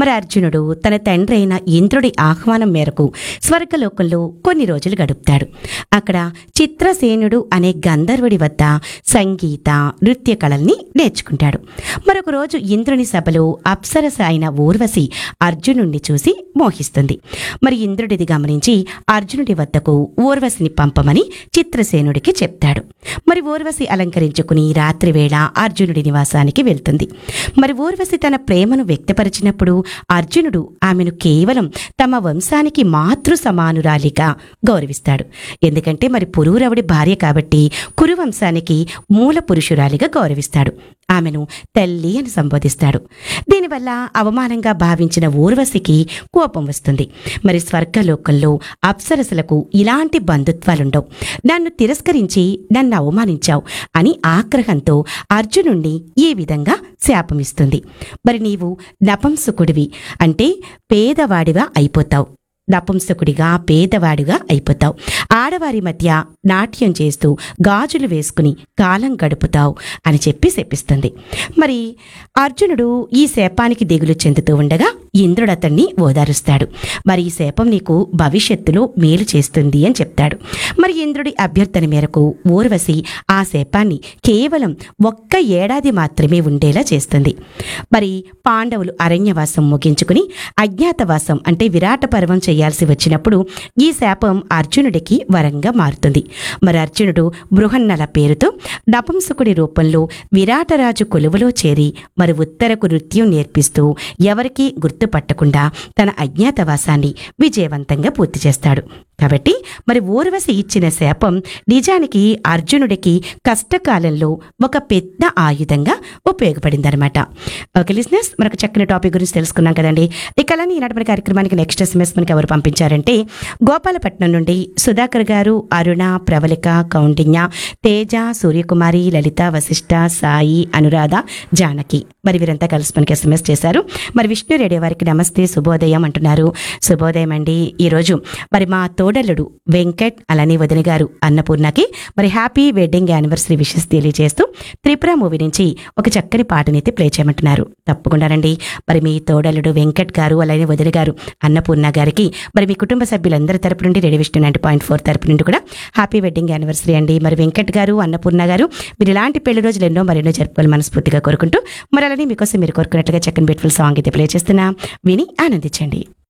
మరి అర్జునుడు తన తండ్రి అయిన ఇంద్రుడి ఆహ్వానం మేరకు స్వర్గలోకంలో కొన్ని రోజులు గడుపుతాడు అక్కడ చిత్రసేనుడు అనే గంధర్వుడి వద్ద సంగీత నృత్య కళల్ని నేర్చుకుంటాడు మరొక రోజు ఇంద్రుని సభలో అప్సరస అయిన ఊర్వశి అర్జునుడిని చూసి మోహిస్తుంది మరి ఇంద్రుడిది గమనించి అర్జునుడి వద్దకు ఊర్వశిని పంపమని చిత్రసేనుడికి చెప్తాడు మరి ఊర్వశి అలంకరించుకుని రాత్రివేళ అర్జునుడి నివాసానికి వెళ్తుంది మరి ఊర్వశి తన ప్రేమను వ్యక్తపరిచినప్పుడు అర్జునుడు ఆమెను కేవలం తమ వంశానికి మాతృ సమానురాలిగా గౌరవిస్తాడు ఎందుకంటే మరి పురూరవుడి భార్య కాబట్టి కురు వంశానికి మూల పురుషురాలిగా గౌరవిస్తాడు ఆమెను తల్లి అని సంబోధిస్తాడు దీనివల్ల అవమానంగా భావించిన ఊర్వశికి కోపం వస్తుంది మరి స్వర్గలోకంలో అప్సరసలకు ఇలాంటి బంధుత్వాలుండవు నన్ను తిరస్కరించి నన్ను అవమానించావు అని ఆగ్రహంతో అర్జునుణ్ణి ఈ విధంగా శాపమిస్తుంది మరి నీవు నపంసుకుడివి అంటే పేదవాడిగా అయిపోతావు నపుంసకుడిగా పేదవాడిగా అయిపోతావు ఆడవారి మధ్య నాట్యం చేస్తూ గాజులు వేసుకుని కాలం గడుపుతావు అని చెప్పి శపిస్తుంది మరి అర్జునుడు ఈ శాపానికి దిగులు చెందుతూ ఉండగా ఇంద్రుడు అతన్ని ఓదారుస్తాడు మరి ఈ శాపం నీకు భవిష్యత్తులో మేలు చేస్తుంది అని చెప్తాడు మరి ఇంద్రుడి అభ్యర్థన మేరకు ఊర్వశి ఆ శాపాన్ని కేవలం ఒక్క ఏడాది మాత్రమే ఉండేలా చేస్తుంది మరి పాండవులు అరణ్యవాసం ముగించుకుని అజ్ఞాతవాసం అంటే విరాట పర్వం చేయాల్సి వచ్చినప్పుడు ఈ శాపం అర్జునుడికి వరంగా మారుతుంది మరి అర్జునుడు బృహన్నల పేరుతో నపుంసకుడి రూపంలో విరాటరాజు కొలువులో చేరి మరి ఉత్తరకు నృత్యం నేర్పిస్తూ ఎవరికీ గుర్తుపట్టకుండా తన అజ్ఞాతవాసాన్ని విజయవంతంగా పూర్తి చేస్తాడు కాబట్టి మరి ఊర్వశి ఇచ్చిన శాపం నిజానికి అర్జునుడికి కష్టకాలంలో ఒక పెద్ద ఆయుధంగా ఉపయోగపడిందనమాట ఓకే లిసినర్స్ మనకు చక్కని టాపిక్ గురించి తెలుసుకున్నాం కదండి ఇక అలానే ఈనాటి మన కార్యక్రమానికి నెక్స్ట్ ఎస్ఎంఎస్ మనకి ఎవరు పంపించారంటే గోపాలపట్నం నుండి సుధాకర్ గారు అరుణ ప్రవళిక కౌండిన్య తేజ సూర్యకుమారి లలిత వశిష్ట సాయి అనురాధ జానకి మరి వీరంతా కలిసి మనకి ఎస్ఎంఎస్ చేశారు మరి విష్ణు రేడియో వారికి నమస్తే శుభోదయం అంటున్నారు శుభోదయం అండి ఈరోజు మరి మా తోడలుడు వెంకట్ అలానే వదిన గారు అన్నపూర్ణకి మరి హ్యాపీ వెడ్డింగ్ యానివర్సరీ విషెస్ తెలియజేస్తూ త్రిపుర మూవీ నుంచి ఒక చక్కని పాటనైతే ప్లే చేయమంటున్నారు తప్పకుండానండి మరి మీ తోడలుడు వెంకట్ గారు అలానే వదిన గారు అన్నపూర్ణ గారికి మరి మీ కుటుంబ సభ్యులందరి తరపు నుండి ready Vishnu ninety point four తరపు నుండి కూడా హ్యాపీ వెడ్డింగ్ యానివర్సరీ అండి మరి వెంకట్ గారు అన్నపూర్ణ గారు మీరు ఇలాంటి పెళ్లి రోజులు ఎన్నో మరెన్నో జరుపుకోవాలి మనస్ఫూర్తిగా కోరుకుంటూ మరి అలానే మీకోసం మీరు కోరుకున్నట్లుగా చక్కని బ్యూటిఫుల్ సాంగ్ అయితే ప్లే చేస్తున్నా విని ఆనందించండి